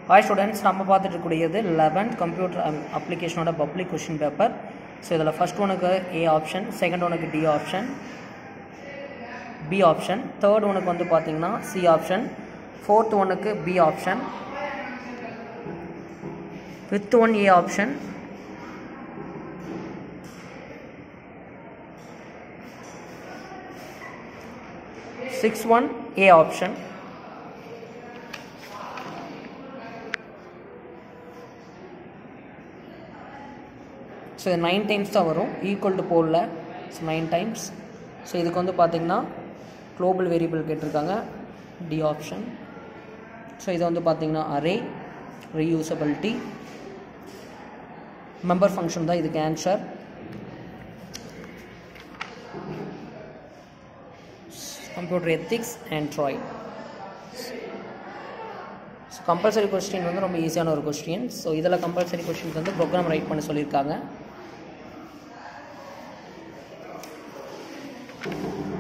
hi students நம்ம பார்த்துட்டு இருக்கக்கூடியது லெவன்த் கம்ப்யூட்டர் அப்ளிகேஷனோட பப்ளிக் கொஷின் பேப்பர் ஸோ இதில் ஃபஸ்ட் ஒனுக்கு ஏ ஆப்ஷன் செகண்ட் ஒனுக்கு D option B option third ஒனுக்கு வந்து பார்த்தீங்கன்னா சி ஆப்ஷன் ஃபோர்த் ஒனுக்கு B option fifth one A option six one A option so இது நைன் டைம்ஸ் தான் வரும் ஈக்குவல் டு போலில் ஸோ நைன் டைம்ஸ் ஸோ இதுக்கு வந்து பார்த்திங்கன்னா குளோபல் வேரியபிள் கேட்டிருக்காங்க டி ஆப்ஷன் ஸோ இது வந்து பார்த்திங்கன்னா அரே ரீயூசபிலிட்டி மெம்பர் ஃபங்க்ஷன் தான் இதுக்கு ஆன்சர் கம்ப்யூட்டர் எத்திக்ஸ் அண்ட் ட்ராய் ஸோ கம்பல்சரி கொஸ்டின் வந்து ரொம்ப ஈஸியான ஒரு கொஸ்டின் ஸோ இதில் கம்பல்சரி கொஸ்டின்ஸ் வந்து ப்ரோக்ராம் ரைட் பண்ண சொல்லியிருக்காங்க